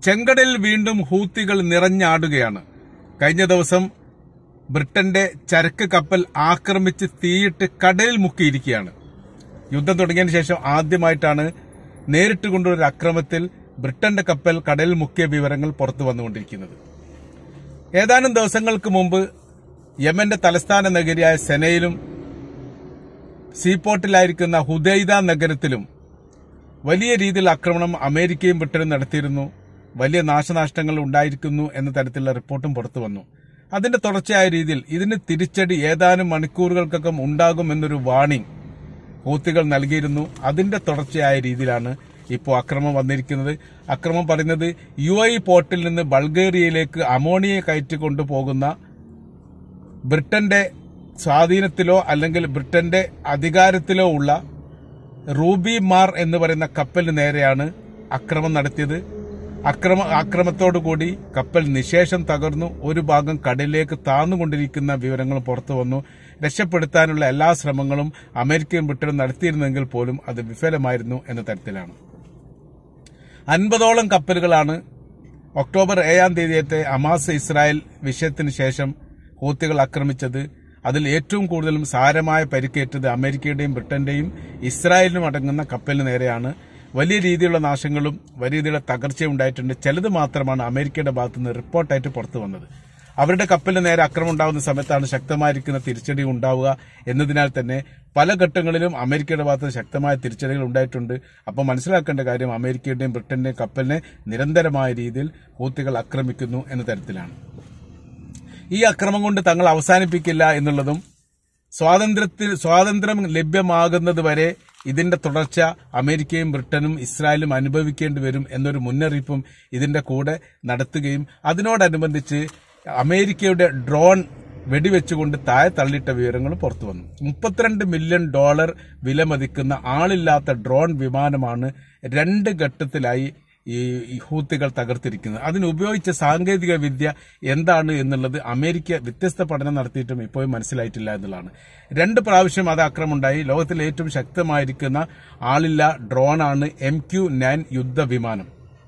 ചെങ്കടലിൽ വീണ്ടും ഹൂത്തികൾ നിറഞ്ഞാടുകയാണ് കഴിഞ്ഞ ദിവസം ബ്രിട്ടന്റെ ചരക്ക് കപ്പൽ ആക്രമിച്ച് തീയിട്ട് കടലിൽ മുക്കിയിരിക്കുകയാണ് യുദ്ധം തുടങ്ങിയതിനു ശേഷം ആദ്യമായിട്ടാണ് നേരിട്ട് കൊണ്ടൊരു അക്രമത്തിൽ ബ്രിട്ടന്റെ കപ്പൽ കടലിൽ മുക്കിയ വിവരങ്ങൾ പുറത്തു വന്നുകൊണ്ടിരിക്കുന്നത് ഏതാനും ദിവസങ്ങൾക്ക് മുമ്പ് യമന്റെ തലസ്ഥാന നഗരിയായ സെനയിലും സീപോർട്ടിലായിരിക്കുന്ന ഹുദൈദ നഗരത്തിലും വലിയ രീതിയിൽ ആക്രമണം അമേരിക്കയും ബ്രിട്ടനും നടത്തിയിരുന്നു വലിയ നാശനഷ്ടങ്ങൾ ഉണ്ടായിരിക്കുന്നു എന്ന തരത്തിലുള്ള റിപ്പോർട്ടും പുറത്തു വന്നു അതിന്റെ തുടർച്ചയായ രീതിയിൽ ഇതിന് തിരിച്ചടി ഏതാനും മണിക്കൂറുകൾക്കകം ഉണ്ടാകുമെന്നൊരു വാണിംഗ് ഹൂത്തികൾ നൽകിയിരുന്നു അതിന്റെ തുടർച്ചയായ രീതിയിലാണ് ഇപ്പോൾ അക്രമം വന്നിരിക്കുന്നത് അക്രമം പറയുന്നത് യു ഐ പോർട്ടിൽ നിന്ന് ബൾഗേറിയയിലേക്ക് അമോണിയെ കയറ്റി കൊണ്ടുപോകുന്ന ബ്രിട്ടന്റെ സ്വാധീനത്തിലോ അല്ലെങ്കിൽ ബ്രിട്ടന്റെ അധികാരത്തിലോ ഉള്ള റൂബി മാർ എന്ന് പറയുന്ന കപ്പലിന് നേരെയാണ് അക്രമം നടത്തിയത് അക്രമ ആക്രമത്തോടുകൂടി കപ്പൽ നിശേഷം തകർന്നു ഒരു ഭാഗം കടലിലേക്ക് താന്നുകൊണ്ടിരിക്കുന്ന വിവരങ്ങൾ പുറത്തു വന്നു രക്ഷപ്പെടുത്താനുള്ള എല്ലാ ശ്രമങ്ങളും അമേരിക്കയും ബ്രിട്ടനും നടത്തിയിരുന്നെങ്കിൽ പോലും അത് വിഫലമായിരുന്നു എന്ന തരത്തിലാണ് അൻപതോളം കപ്പലുകളാണ് ഒക്ടോബർ ഏഴാം തീയതിയത്തെ അമാസ് ഇസ്രായേൽ വിഷയത്തിന് ശേഷം ഹൂത്തികൾ ആക്രമിച്ചത് അതിൽ ഏറ്റവും കൂടുതലും സാരമായ പരിക്കേറ്റത് അമേരിക്കയുടെയും ബ്രിട്ടന്റെയും ഇസ്രായേലിനും അടങ്ങുന്ന കപ്പലിന് നേരെയാണ് വലിയ രീതിയിലുള്ള നാശങ്ങളും വലിയ രീതിയിലുള്ള തകർച്ചയും ഉണ്ടായിട്ടുണ്ട് ചിലത് മാത്രമാണ് അമേരിക്കയുടെ ഭാഗത്തു നിന്ന് റിപ്പോർട്ടായിട്ട് പുറത്തു വന്നത് അവരുടെ കപ്പലിന് നേരെ അക്രമം ഉണ്ടാകുന്ന സമയത്താണ് ശക്തമായിരിക്കുന്ന തിരിച്ചടി ഉണ്ടാവുക എന്നതിനാൽ തന്നെ പല ഘട്ടങ്ങളിലും അമേരിക്കയുടെ ഭാഗത്ത് നിന്ന് ശക്തമായ തിരിച്ചടികൾ ഉണ്ടായിട്ടുണ്ട് അപ്പോൾ മനസ്സിലാക്കേണ്ട കാര്യം അമേരിക്കയുടെയും ബ്രിട്ടന്റെയും കപ്പലിനെ നിരന്തരമായ രീതിയിൽ ഹൂത്തികൾ ആക്രമിക്കുന്നു എന്ന തരത്തിലാണ് ഈ അക്രമം കൊണ്ട് തങ്ങൾ അവസാനിപ്പിക്കില്ല എന്നുള്ളതും സ്വാതന്ത്ര്യത്തിൽ സ്വാതന്ത്ര്യം ലഭ്യമാകുന്നത് വരെ ഇതിന്റെ തുടർച്ച അമേരിക്കയും ബ്രിട്ടനും ഇസ്രായേലും അനുഭവിക്കേണ്ടി വരും എന്നൊരു മുന്നറിയിപ്പും ഇതിന്റെ കൂടെ നടത്തുകയും അതിനോടനുബന്ധിച്ച് അമേരിക്കയുടെ ഡ്രോൺ വെടിവെച്ചുകൊണ്ട് താഴെ തള്ളിയിട്ട വിവരങ്ങൾ പുറത്തു വന്നു മുപ്പത്തിരണ്ട് മില്യൺ ഡോളർ വിലമതിക്കുന്ന ആളില്ലാത്ത ഡ്രോൺ വിമാനമാണ് രണ്ട് ഘട്ടത്തിലായി ഈ ഈ ഹൂത്തികൾ തകർത്തിരിക്കുന്നത് അതിന് ഉപയോഗിച്ച സാങ്കേതിക വിദ്യ എന്താണ് എന്നുള്ളത് അമേരിക്ക വ്യത്യസ്ത പഠനം നടത്തിയിട്ടും ഇപ്പോഴും മനസ്സിലായിട്ടില്ല എന്നുള്ളതാണ് രണ്ട് പ്രാവശ്യം അത് ആക്രമമുണ്ടായി ലോകത്തിലെ ഏറ്റവും ശക്തമായിരിക്കുന്ന ആളില്ല ഡ്രോണാണ് എം ക്യു നയൻ യുദ്ധവിമാനം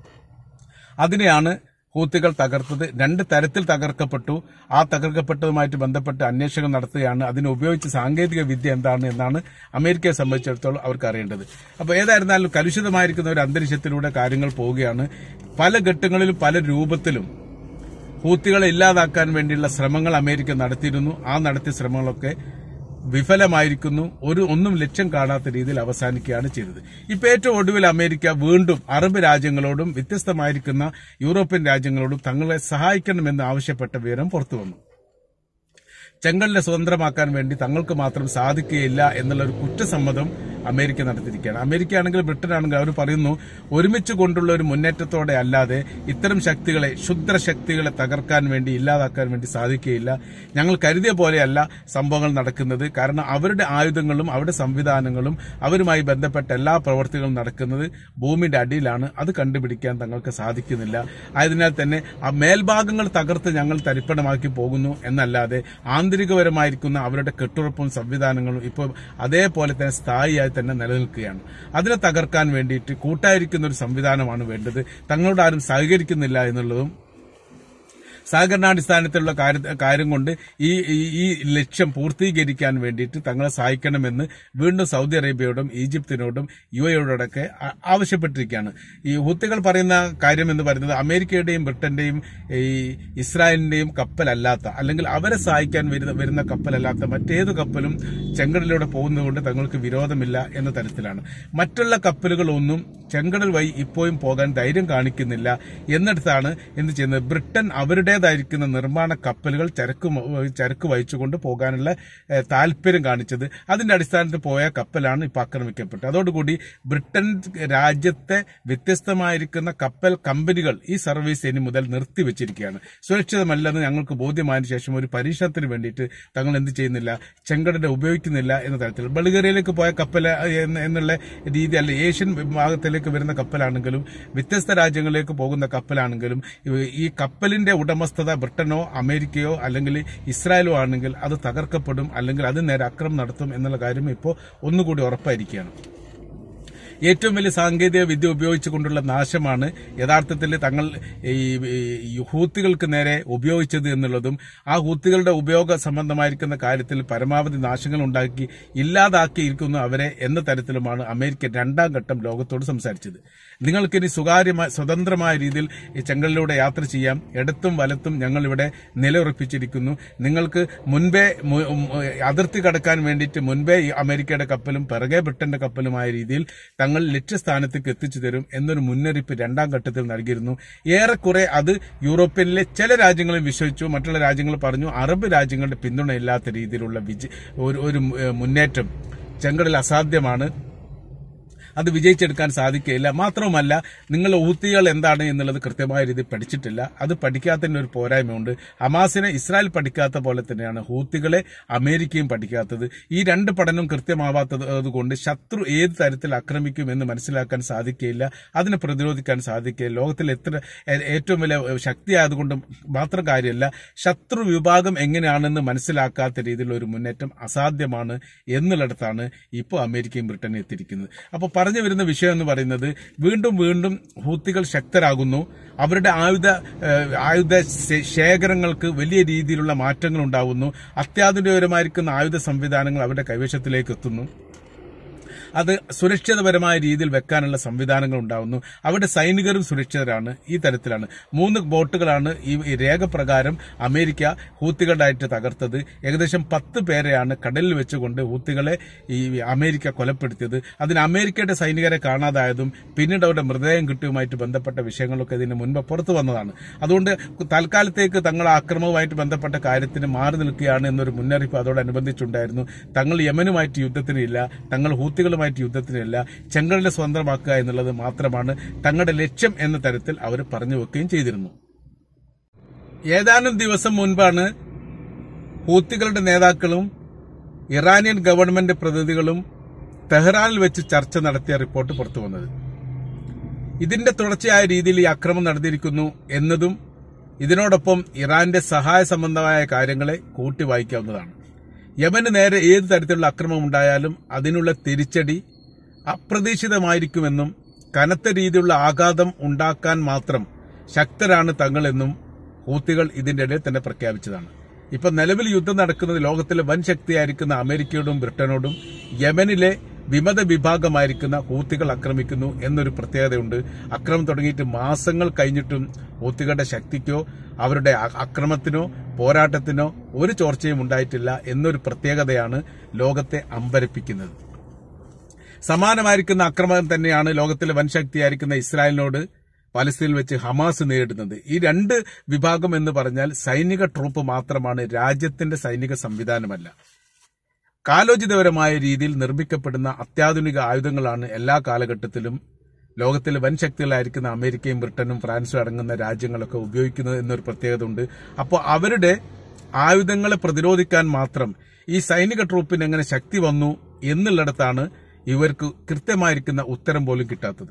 അതിനെയാണ് ഹൂത്തികൾ തകർത്തത് രണ്ട് തരത്തിൽ തകർക്കപ്പെട്ടു ആ തകർക്കപ്പെട്ടതുമായിട്ട് ബന്ധപ്പെട്ട് അന്വേഷണം നടത്തുകയാണ് അതിന് ഉപയോഗിച്ച സാങ്കേതിക വിദ്യ എന്താണ് എന്നാണ് അമേരിക്കയെ സംബന്ധിച്ചിടത്തോളം അവർക്ക് അറിയേണ്ടത് അപ്പോൾ ഏതായിരുന്നാലും കലുഷിതമായിരിക്കുന്ന ഒരു അന്തരീക്ഷത്തിലൂടെ കാര്യങ്ങൾ പോവുകയാണ് പല ഘട്ടങ്ങളിലും പല രൂപത്തിലും ഹൂത്തികളെ ഇല്ലാതാക്കാൻ വേണ്ടിയുള്ള ശ്രമങ്ങൾ അമേരിക്ക നടത്തിയിരുന്നു ആ നടത്തിയ ശ്രമങ്ങളൊക്കെ വിഫലമായിരിക്കുന്നു ഒരു ഒന്നും ലക്ഷ്യം കാണാത്ത രീതിയിൽ അവസാനിക്കുകയാണ് ചെയ്തത് ഇപ്പൊ ഏറ്റവും ഒടുവിൽ അമേരിക്ക വീണ്ടും അറബ് രാജ്യങ്ങളോടും വ്യത്യസ്തമായിരിക്കുന്ന യൂറോപ്യൻ രാജ്യങ്ങളോടും തങ്ങളെ സഹായിക്കണമെന്ന് ആവശ്യപ്പെട്ട വിവരം പുറത്തുവന്നു ചെങ്കലിനെ സ്വതന്ത്രമാക്കാൻ വേണ്ടി തങ്ങൾക്ക് മാത്രം സാധിക്കുകയില്ല എന്നുള്ള ഒരു കുറ്റസമ്മതം അമേരിക്ക നടത്തിയിരിക്കുകയാണ് അമേരിക്ക ആണെങ്കിൽ ബ്രിട്ടൻ ആണെങ്കിൽ അവർ പറയുന്നു ഒരുമിച്ച് കൊണ്ടുള്ള ഒരു മുന്നേറ്റത്തോടെ അല്ലാതെ ഇത്തരം ശക്തികളെ ക്ഷുദ്ര ശക്തികളെ തകർക്കാൻ വേണ്ടി ഇല്ലാതാക്കാൻ വേണ്ടി സാധിക്കുകയില്ല ഞങ്ങൾ കരുതിയ പോലെയല്ല സംഭവങ്ങൾ നടക്കുന്നത് കാരണം അവരുടെ ആയുധങ്ങളും അവരുടെ സംവിധാനങ്ങളും അവരുമായി ബന്ധപ്പെട്ട എല്ലാ പ്രവർത്തികളും നടക്കുന്നത് ഭൂമിയുടെ അടിയിലാണ് അത് കണ്ടുപിടിക്കാൻ തങ്ങൾക്ക് സാധിക്കുന്നില്ല ആയതിനാൽ തന്നെ ആ മേൽഭാഗങ്ങൾ തകർത്ത് ഞങ്ങൾ തരിപ്പണമാക്കി പോകുന്നു എന്നല്ലാതെ ആന്തരികപരമായിരിക്കുന്ന അവരുടെ കെട്ടുറപ്പും സംവിധാനങ്ങളും ഇപ്പോൾ അതേപോലെ തന്നെ സ്ഥായിയായി തന്നെ നിലനിൽക്കുകയാണ് അതിനെ തകർക്കാൻ വേണ്ടിയിട്ട് കൂട്ടായിരിക്കുന്ന ഒരു സംവിധാനമാണ് വേണ്ടത് തങ്ങളോട് ആരും സഹകരിക്കുന്നില്ല എന്നുള്ളതും സഹകരണാടിസ്ഥാനത്തിലുള്ള കാര്യ- കാര്യം കൊണ്ട് ഈ ഈ- ഈ ലക്ഷ്യം പൂർത്തീകരിക്കാൻ വേണ്ടിയിട്ട് തങ്ങളെ സഹായിക്കണമെന്ന് വീണ്ടും സൗദി അറേബ്യയോടും ഈജിപ്തിനോടും യു എയോടൊക്കെ ആ- ആവശ്യപ്പെട്ടിരിക്കുകയാണ് ഈ ഹുത്തികൾ പറയുന്ന കാര്യം എന്ന് പറയുന്നത് അമേരിക്കയുടെയും ബ്രിട്ടന്റെയും ഈ ഇസ്രായേലിന്റെയും കപ്പലല്ലാത്ത അല്ലെങ്കിൽ അവരെ സഹായിക്കാൻ വരുന്ന വരുന്ന കപ്പലല്ലാത്ത മറ്റേത് കപ്പലും ചെങ്കടലിലൂടെ പോകുന്നതുകൊണ്ട് തങ്ങൾക്ക് വിരോധമില്ല എന്ന തരത്തിലാണ് മറ്റുള്ള കപ്പലുകളൊന്നും ചെങ്കടൽ വഴി ഇപ്പോഴും പോകാൻ ധൈര്യം കാണിക്കുന്നില്ല എന്നിടത്താണ് എന്ത് ചെയ്യുന്നത് ബ്രിട്ടൻ അവരുടേതായിരിക്കുന്ന നിർമ്മാണ കപ്പലുകൾ ചരക്ക് മ- ചരക്ക് വഹിച്ചുകൊണ്ട് പോകാനുള്ള ഏഹ്, താല്പര്യം കാണിച്ചത് അതിന്റെ അടിസ്ഥാനത്തിൽ പോയ കപ്പലാണ് ഇപ്പൊ ആക്രമിക്കപ്പെട്ടത് അതോടുകൂടി ബ്രിട്ടൻ രാജ്യത്തെ വ്യത്യസ്തമായിരിക്കുന്ന കപ്പൽ കമ്പനികൾ ഈ സർവീസ് ഇനി മുതൽ നിർത്തിവെച്ചിരിക്കുകയാണ് സുരക്ഷിതമല്ലെന്ന് ഞങ്ങൾക്ക് ബോധ്യമായതിനു ശേഷം ഒരു പരീക്ഷണത്തിന് വേണ്ടിയിട്ട് തങ്ങൾ എന്ത് ചെയ്യുന്നില്ല ചെങ്കടല ഉപയോഗിക്കുന്നില്ല എന്ന തരത്തിൽ ബൾഗേറിയയിലേക്ക് പോയ കപ്പൽ എന്ന- എന്നുള്ള രീതി അല്ല ഏഷ്യൻ വിഭാഗത്തിലേക്ക് വരുന്ന കപ്പലാണെങ്കിലും വ്യത്യസ്ത രാജ്യങ്ങളിലേക്ക് പോകുന്ന കപ്പലാണെങ്കിലും ഇവ- ഈ കപ്പലിന്റെ ഉടമസ്ഥത ബ്രിട്ടനോ അമേരിക്കയോ അല്ലെങ്കിൽ ഇസ്രായേലോ ആണെങ്കിൽ അത് തകർക്കപ്പെടും അല്ലെങ്കിൽ അത് നേരെ അക്രമം നടത്തും എന്നുള്ള കാര്യം ഇപ്പോൾ ഒന്നുകൂടി ഉറപ്പായിരിക്കുകയാണ് ഏറ്റവും വലിയ സാങ്കേതിക വിദ്യ ഉപയോഗിച്ചുകൊണ്ടുള്ള നാശമാണ് യഥാർത്ഥത്തിൽ തങ്ങൾ ഈ ഈ ഹൂത്തികൾക്ക് നേരെ ഉപയോഗിച്ചത് എന്നുള്ളതും ആ ഹൂത്തികളുടെ ഉപയോഗ സംബന്ധമായിരിക്കുന്ന കാര്യത്തിൽ പരമാവധി നാശങ്ങൾ ഉണ്ടാക്കി ഇല്ലാതാക്കിയിരിക്കുന്നു അവരെ എന്ന തരത്തിലുമാണ് അമേരിക്ക രണ്ടാം ഘട്ടം ലോകത്തോട് സംസാരിച്ചത് നിങ്ങൾക്കിനി സ്വകാര്യമായ സ്വതന്ത്രമായ രീതിയിൽ ഈ ചെങ്കലിലൂടെ യാത്ര ചെയ്യാം ഇടത്തും വലത്തും ഞങ്ങൾ ഇവിടെ നിലയുറപ്പിച്ചിരിക്കുന്നു നിങ്ങൾക്ക് മുൻപേ മു- ഉം, അതിർത്തി കടക്കാൻ വേണ്ടിയിട്ട് മുൻപേ ഈ അമേരിക്കയുടെ കപ്പലും പിറകെ ബ്രിട്ടന്റെ കപ്പലുമായ രീതിയിൽ തങ്ങൾ ലക്ഷ്യസ്ഥാനത്തേക്ക് എത്തിച്ചു തരും എന്നൊരു മുന്നറിയിപ്പ് രണ്ടാം ഘട്ടത്തിൽ നൽകിയിരുന്നു ഏറെക്കുറെ അത് യൂറോപ്യനിലെ ചില രാജ്യങ്ങളും വിശ്വസിച്ചു മറ്റുള്ള രാജ്യങ്ങൾ പറഞ്ഞു അറബ് രാജ്യങ്ങളുടെ പിന്തുണയില്ലാത്ത രീതിയിലുള്ള വിജ ഒരു ഒരു ഏഹ്, മുന്നേറ്റം ചെങ്കടൽ അസാധ്യമാണ് അത് വിജയിച്ചെടുക്കാൻ സാധിക്കുകയില്ല മാത്രവുമല്ല നിങ്ങൾ ഊത്തികൾ എന്താണ് എന്നുള്ളത് കൃത്യമായ രീതിയിൽ പഠിച്ചിട്ടില്ല അത് പഠിക്കാത്തതിന്റെ ഒരു പോരായ്മയുണ്ട് ഹമാസിനെ ഇസ്രായേൽ പഠിക്കാത്ത പോലെ തന്നെയാണ് ഹൂത്തികളെ അമേരിക്കയും പഠിക്കാത്തത് ഈ രണ്ട് പഠനം കൃത്യമാവാത്തത് കൊണ്ട് ശത്രു ഏത് തരത്തിൽ ആക്രമിക്കും എന്ന് മനസ്സിലാക്കാൻ സാധിക്കുകയില്ല അതിനെ പ്രതിരോധിക്കാൻ സാധിക്കുകയില്ല ലോകത്തിൽ എത്ര ഏ- ഏറ്റവും വലിയ ശക്തിയായതുകൊണ്ട് മാത്രം കാര്യമല്ല ശത്രു വിഭാഗം എങ്ങനെയാണെന്ന് മനസ്സിലാക്കാത്ത രീതിയിലുള്ള ഒരു മുന്നേറ്റം അസാധ്യമാണ് എന്നുള്ളിടത്താണ് ഇപ്പോൾ അമേരിക്കയും ബ്രിട്ടനും എത്തിയിരിക്കുന്നത് അപ്പോൾ പറഞ്ഞു വരുന്ന വിഷയം എന്ന് പറയുന്നത് വീണ്ടും വീണ്ടും ഹൂത്തികൾ ശക്തരാകുന്നു അവരുടെ ആയുധ ഏഹ്, ആയുധ ശേ- ശേഖരങ്ങൾക്ക് വലിയ രീതിയിലുള്ള മാറ്റങ്ങൾ ഉണ്ടാകുന്നു അത്യാധുനികപരമായിരിക്കുന്ന ആയുധ സംവിധാനങ്ങൾ അവരുടെ കൈവശത്തിലേക്ക് എത്തുന്നു അത് സുരക്ഷിതപരമായ രീതിയിൽ വെക്കാനുള്ള സംവിധാനങ്ങൾ ഉണ്ടാവുന്നു അവിടെ സൈനികരും സുരക്ഷിതരാണ് ഈ തരത്തിലാണ് മൂന്ന് ബോട്ടുകളാണ് ഈ ഈ രേഖ പ്രകാരം അമേരിക്ക ഹൂത്തികളുടായിട്ട് തകർത്തത് ഏകദേശം പത്ത് പേരെയാണ് കടലിൽ വെച്ചുകൊണ്ട് ഹൂത്തികളെ ഈ അമേരിക്ക കൊലപ്പെടുത്തിയത് അതിന് അമേരിക്കയുടെ സൈനികരെ കാണാതായതും പിന്നീട് അവരുടെ മൃതദേഹം കിട്ടിയതുമായിട്ട് ബന്ധപ്പെട്ട വിഷയങ്ങളൊക്കെ ഇതിന് മുൻപ് പുറത്തു വന്നതാണ് അതുകൊണ്ട് തൽക്കാലത്തേക്ക് തങ്ങൾ ആക്രമണവുമായിട്ട് ബന്ധപ്പെട്ട കാര്യത്തിന് മാറി നിൽക്കുകയാണ് എന്നൊരു മുന്നറിയിപ്പ് അതോടനുബന്ധിച്ചുണ്ടായിരുന്നു തങ്ങൾ യമനുമായിട്ട് യുദ്ധത്തിനില്ല തങ്ങൾ ഹൂത്തികളുമായിട്ട് യുദ്ധത്തിനില്ല ചെങ്കടലിനെ സ്വതന്ത്രമാക്കുക എന്നുള്ളത് മാത്രമാണ് തങ്ങളുടെ ലക്ഷ്യം എന്ന തരത്തിൽ അവർ പറഞ്ഞു വെക്കുകയും ചെയ്തിരുന്നു ഏതാനും ദിവസം മുൻപാണ് ഹൂത്തികളുടെ നേതാക്കളും ഇറാനിയൻ ഗവൺമെന്റ് പ്രതിനിധികളും തെഹ്റാനിൽ വെച്ച് ചർച്ച നടത്തിയ റിപ്പോർട്ട് പുറത്തു വന്നത് ഇതിന്റെ തുടർച്ചയായ രീതിയിൽ ഈ അക്രമം നടന്നിരിക്കുന്നു എന്നതും ഇതിനോടൊപ്പം ഇറാന്റെ സഹായ സംബന്ധമായ കാര്യങ്ങളെ കൂട്ടി വായിക്കാവുന്നതാണ് യമന് നേരെ ഏത് തരത്തിലുള്ള അക്രമം ഉണ്ടായാലും അതിനുള്ള തിരിച്ചടി അപ്രതീക്ഷിതമായിരിക്കുമെന്നും കനത്ത രീതിയിലുള്ള ആഘാതം ഉണ്ടാക്കാൻ മാത്രം ശക്തരാണ് തങ്ങളെന്നും ഹൂത്തികൾ ഇതിന്റെ ഇടയിൽ തന്നെ പ്രഖ്യാപിച്ചതാണ് ഇപ്പൊ നിലവിൽ യുദ്ധം നടക്കുന്നത് ലോകത്തിലെ വൻ ശക്തിയായിരിക്കുന്ന അമേരിക്കയോടും ബ്രിട്ടനോടും യമനിലെ വിമത വിഭാഗമായിരിക്കുന്ന ഹൂത്തികൾ ആക്രമിക്കുന്നു എന്നൊരു പ്രത്യേകതയുണ്ട് അക്രമം തുടങ്ങിയിട്ട് മാസങ്ങൾ കഴിഞ്ഞിട്ടും ഹൂത്തികളുടെ ശക്തിക്കോ അവരുടെ അ- അക്രമത്തിനോ പോരാട്ടത്തിനോ ഒരു ചോർച്ചയും ഉണ്ടായിട്ടില്ല എന്നൊരു പ്രത്യേകതയാണ് ലോകത്തെ അമ്പരപ്പിക്കുന്നത് സമാനമായിരിക്കുന്ന അക്രമം തന്നെയാണ് ലോകത്തിലെ വൻ ശക്തിയായിരിക്കുന്ന ഇസ്രായേലിനോട് പലസ്തീനിൽ വെച്ച് ഹമാസ് നേരിടുന്നത് ഈ രണ്ട് വിഭാഗം എന്ന് പറഞ്ഞാൽ സൈനിക ട്രൂപ്പ് മാത്രമാണ് രാജ്യത്തിന്റെ സൈനിക സംവിധാനമല്ല കാലോചിതപരമായ രീതിയിൽ നിർമ്മിക്കപ്പെടുന്ന അത്യാധുനിക ആയുധങ്ങളാണ് എല്ലാ കാലഘട്ടത്തിലും ലോകത്തിലെ വൻ ശക്തികളായിരിക്കുന്ന അമേരിക്കയും ബ്രിട്ടനും ഫ്രാൻസും അടങ്ങുന്ന രാജ്യങ്ങളൊക്കെ ഉപയോഗിക്കുന്നത് എന്നൊരു പ്രത്യേകത ഉണ്ട് അപ്പോൾ അവരുടെ ആയുധങ്ങളെ പ്രതിരോധിക്കാൻ മാത്രം ഈ സൈനിക ട്രൂപ്പിന് എങ്ങനെ ശക്തി വന്നു എന്നുള്ളിടത്താണ് ഇവർക്ക് കൃത്യമായിരിക്കുന്ന ഉത്തരം പോലും കിട്ടാത്തത്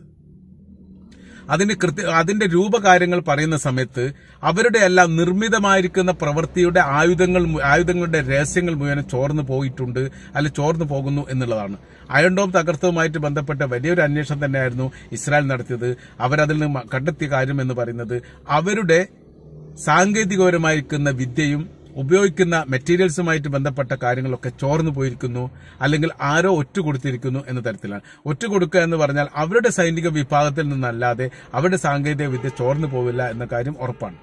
അതിന് കൃത്യ അതിന്റെ രൂപകാര്യങ്ങൾ പറയുന്ന സമയത്ത് അവരുടെ എല്ലാം നിർമ്മിതമായിരിക്കുന്ന പ്രവൃത്തിയുടെ ആയുധങ്ങൾ മു- ആയുധങ്ങളുടെ രഹസ്യങ്ങൾ മുഴുവൻ ചോർന്നു പോയിട്ടുണ്ട് അല്ലെ ചോർന്നു പോകുന്നു എന്നുള്ളതാണ് അയൺഡോം തകർത്തവുമായിട്ട് ബന്ധപ്പെട്ട വലിയൊരു അന്വേഷണം തന്നെയായിരുന്നു ഇസ്രായേൽ നടത്തിയത് അവരതിൽ നിന്ന് മ- കണ്ടെത്തിയ കാര്യം എന്ന് പറയുന്നത് അവരുടെ സാങ്കേതികപരമായിരിക്കുന്ന വിദ്യയും ഉപയോഗിക്കുന്ന മെറ്റീരിയൽസുമായിട്ട് ബന്ധപ്പെട്ട കാര്യങ്ങളൊക്കെ ചോർന്നു പോയിരിക്കുന്നു അല്ലെങ്കിൽ ആരോ ഒറ്റ കൊടുത്തിരിക്കുന്നു എന്ന തരത്തിലാണ് ഒറ്റ കൊടുക്കുക എന്ന് പറഞ്ഞാൽ അവരുടെ സൈനിക വിഭാഗത്തിൽ നിന്നല്ലാതെ അവരുടെ സാങ്കേതിക വിദ്യ ചോർന്നു പോവില്ല എന്ന കാര്യം ഉറപ്പാണ്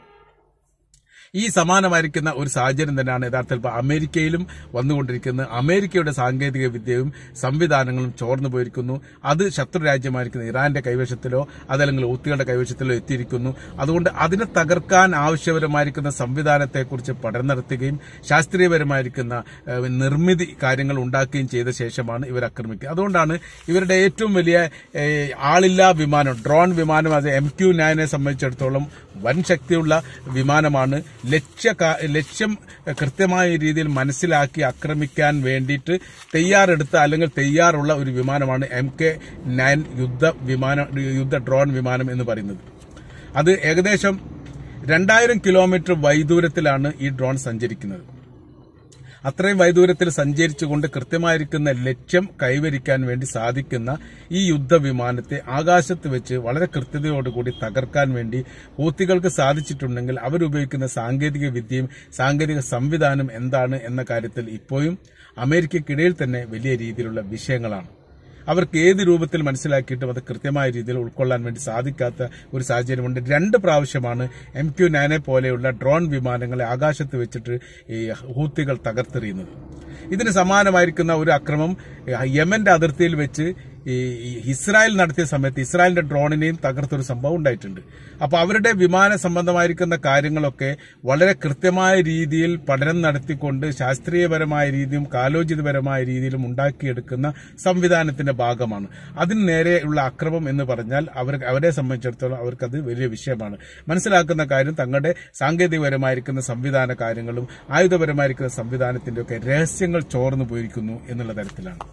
ഈ സമാനമായിരിക്കുന്ന ഒരു സാഹചര്യം തന്നെയാണ് യഥാർത്ഥത്തിൽ ഇപ്പൊ അമേരിക്കയിലും വന്നുകൊണ്ടിരിക്കുന്നത് അമേരിക്കയുടെ സാങ്കേതിക വിദ്യയും സംവിധാനങ്ങളും ചോർന്നു പോയിരിക്കുന്നു അത് ശത്രു രാജ്യമായിരിക്കുന്ന ഇറാന്റെ കൈവശത്തിലോ അതല്ലെങ്കിൽ ഊത്തികളുടെ കൈവശത്തിലോ എത്തിയിരിക്കുന്നു അതുകൊണ്ട് അതിനെ തകർക്കാൻ ആവശ്യപരമായിരിക്കുന്ന സംവിധാനത്തെക്കുറിച്ച് പഠനം നടത്തുകയും ശാസ്ത്രീയപരമായിരിക്കുന്ന ഏഹ്, നിർമ്മിതി കാര്യങ്ങൾ ഉണ്ടാക്കുകയും ചെയ്ത ശേഷമാണ് ഇവർ ആക്രമിക്കുക അതുകൊണ്ടാണ് ഇവരുടെ ഏറ്റവും വലിയ ഏഹ്, ആളില്ലാ വിമാനം ഡ്രോൺ വിമാനം അത് എം ക്യു നയനെ സംബന്ധിച്ചിടത്തോളം വൻ ശക്തിയുള്ള വിമാനമാണ് ലക്ഷ്യ കാ- ലക്ഷ്യം കൃത്യമായ രീതിയിൽ മനസ്സിലാക്കി ആക്രമിക്കാൻ വേണ്ടിയിട്ട് തയ്യാറെടുത്ത അല്ലെങ്കിൽ തയ്യാറുള്ള ഒരു വിമാനമാണ് എം കെ നയൻ യുദ്ധ വിമാന യുദ്ധ ഡ്രോൺ വിമാനം എന്ന് പറയുന്നത് അത് ഏകദേശം രണ്ടായിരം കിലോമീറ്റർ വൈദൂരത്തിലാണ് ഈ ഡ്രോൺ സഞ്ചരിക്കുന്നത് അത്രയും വൈദൂരത്തിൽ സഞ്ചരിച്ചുകൊണ്ട് കൃത്യമായിരിക്കുന്ന ലക്ഷ്യം കൈവരിക്കാൻ വേണ്ടി സാധിക്കുന്ന ഈ യുദ്ധവിമാനത്തെ ആകാശത്ത് വെച്ച് വളരെ കൃത്യതയോടുകൂടി തകർക്കാൻ വേണ്ടി ഹൂത്തികൾക്ക് സാധിച്ചിട്ടുണ്ടെങ്കിൽ അവരുപയോഗിക്കുന്ന സാങ്കേതിക വിദ്യയും സാങ്കേതിക സംവിധാനം എന്താണ് എന്ന കാര്യത്തിൽ ഇപ്പോഴും അമേരിക്കയ്ക്കിടയിൽ തന്നെ വലിയ രീതിയിലുള്ള വിഷയങ്ങളാണ് അവർക്ക് ഏത് രൂപത്തിൽ മനസ്സിലാക്കിയിട്ടും അത് കൃത്യമായ രീതിയിൽ ഉൾക്കൊള്ളാൻ വേണ്ടി സാധിക്കാത്ത ഒരു സാഹചര്യമുണ്ട് രണ്ട് പ്രാവശ്യമാണ് എം ക്യു നയനെ പോലെയുള്ള ഡ്രോൺ വിമാനങ്ങളെ ആകാശത്ത് വെച്ചിട്ട് ഈ ഹൂത്തികൾ തകർത്തെറിയുന്നത് ഇതിന് സമാനമായിരിക്കുന്ന ഒരു അക്രമം യമന്റെ അതിർത്തിയിൽ വെച്ച് ഈ ഇസ്രായേൽ നടത്തിയ സമയത്ത് ഇസ്രായേലിന്റെ ഡ്രോണിനെയും തകർത്തൊരു സംഭവം ഉണ്ടായിട്ടുണ്ട് അപ്പൊ അവരുടെ വിമാന സംബന്ധമായിരിക്കുന്ന കാര്യങ്ങളൊക്കെ വളരെ കൃത്യമായ രീതിയിൽ പഠനം നടത്തിക്കൊണ്ട് ശാസ്ത്രീയപരമായ രീതിയും കാലോചിതപരമായ രീതിയിലും ഉണ്ടാക്കിയെടുക്കുന്ന സംവിധാനത്തിന്റെ ഭാഗമാണ് അതിന് നേരെയുള്ള അക്രമം എന്ന് പറഞ്ഞാൽ അവർ അവരെ സംബന്ധിച്ചിടത്തോളം അവർക്കത് വലിയ വിഷയമാണ് മനസ്സിലാക്കുന്ന കാര്യം തങ്ങളുടെ സാങ്കേതികപരമായിരിക്കുന്ന സംവിധാന കാര്യങ്ങളും ആയുധപരമായിരിക്കുന്ന സംവിധാനത്തിന്റെ ഒക്കെ രഹസ്യങ്ങൾ ചോർന്നു പോയിരിക്കുന്നു എന്നുള്ള തരത്തിലാണ്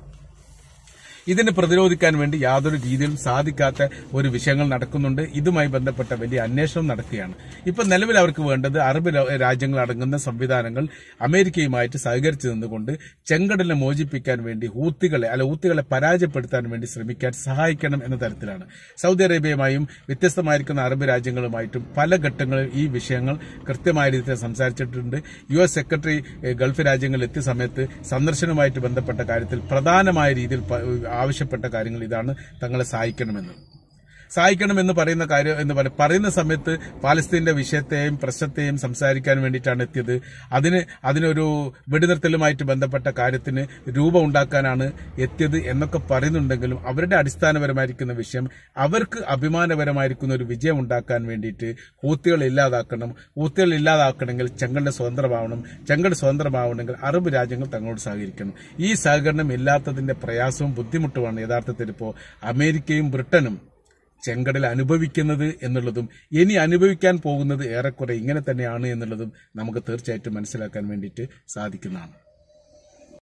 ഇതിനെ പ്രതിരോധിക്കാൻ വേണ്ടി യാതൊരു രീതിയിലും സാധിക്കാത്ത ഒരു വിഷയങ്ങൾ നടക്കുന്നുണ്ട് ഇതുമായി ബന്ധപ്പെട്ട വലിയ അന്വേഷണം നടക്കുകയാണ് ഇപ്പൊ നിലവിൽ അവർക്ക് വേണ്ടത് അറബ് രാ- രാജ്യങ്ങൾ അടങ്ങുന്ന സംവിധാനങ്ങൾ അമേരിക്കയുമായിട്ട് സഹകരിച്ചു നിന്നുകൊണ്ട് ചെങ്കടലിനെ മോചിപ്പിക്കാൻ വേണ്ടി ഹൂത്തികളെ അല്ല ഹൂത്തികളെ പരാജയപ്പെടുത്താൻ വേണ്ടി ശ്രമിക്കാൻ സഹായിക്കണം എന്ന തരത്തിലാണ് സൗദി അറേബ്യയുമായും വ്യത്യസ്തമായിരിക്കുന്ന അറബ് രാജ്യങ്ങളുമായിട്ടും പല ഘട്ടങ്ങളിൽ ഈ വിഷയങ്ങൾ കൃത്യമായ രീതിയിൽ സംസാരിച്ചിട്ടുണ്ട് യു എസ് സെക്രട്ടറി ഏഹ്, ഗൾഫ് രാജ്യങ്ങളിൽ എത്തിയ സമയത്ത് സന്ദർശനവുമായിട്ട് ബന്ധപ്പെട്ട കാര്യത്തിൽ പ്രധാനമായ രീതിയിൽ പ- ആവശ്യപ്പെട്ട കാര്യങ്ങൾ ഇതാണ് തങ്ങളെ സഹായിക്കണമെന്ന് സഹായിക്കണമെന്ന് പറയുന്ന കാര്യം എന്ന് പറ- പറയുന്ന സമയത്ത് പാലസ്തീന്റെ വിഷയത്തെയും പ്രശ്നത്തെയും സംസാരിക്കാൻ വേണ്ടിയിട്ടാണ് എത്തിയത് അതിന് അതിനൊരു വെടിനിർത്തലുമായിട്ട് ബന്ധപ്പെട്ട കാര്യത്തിന് രൂപം ഉണ്ടാക്കാനാണ് എത്തിയത് എന്നൊക്കെ പറയുന്നുണ്ടെങ്കിലും അവരുടെ അടിസ്ഥാനപരമായിരിക്കുന്ന വിഷയം അവർക്ക് അഭിമാനപരമായിരിക്കുന്ന ഒരു വിജയം ഉണ്ടാക്കാൻ വേണ്ടിയിട്ട് ഹൂത്തികൾ ഇല്ലാതാക്കണം ഹൂത്തികൾ ഇല്ലാതാക്കണമെങ്കിൽ ചെങ്കട് സ്വതന്ത്രമാവണം ചെങ്കട് സ്വതന്ത്രമാവണമെങ്കിൽ അറബ് രാജ്യങ്ങൾ തങ്ങളോട് സഹകരിക്കണം ഈ സഹകരണം ഇല്ലാത്തതിന്റെ പ്രയാസവും ബുദ്ധിമുട്ടുമാണ് യഥാർത്ഥത്തിൽ ഇപ്പോൾ അമേരിക്കയും ബ്രിട്ടനും ചെങ്കടൽ അനുഭവിക്കുന്നത് എന്നുള്ളതും ഇനി അനുഭവിക്കാൻ പോകുന്നത് ഏറെക്കുറെ ഇങ്ങനെ തന്നെയാണ് എന്നുള്ളതും നമുക്ക് തീർച്ചയായിട്ടും മനസ്സിലാക്കാൻ വേണ്ടിയിട്ട് സാധിക്കുന്നതാണ്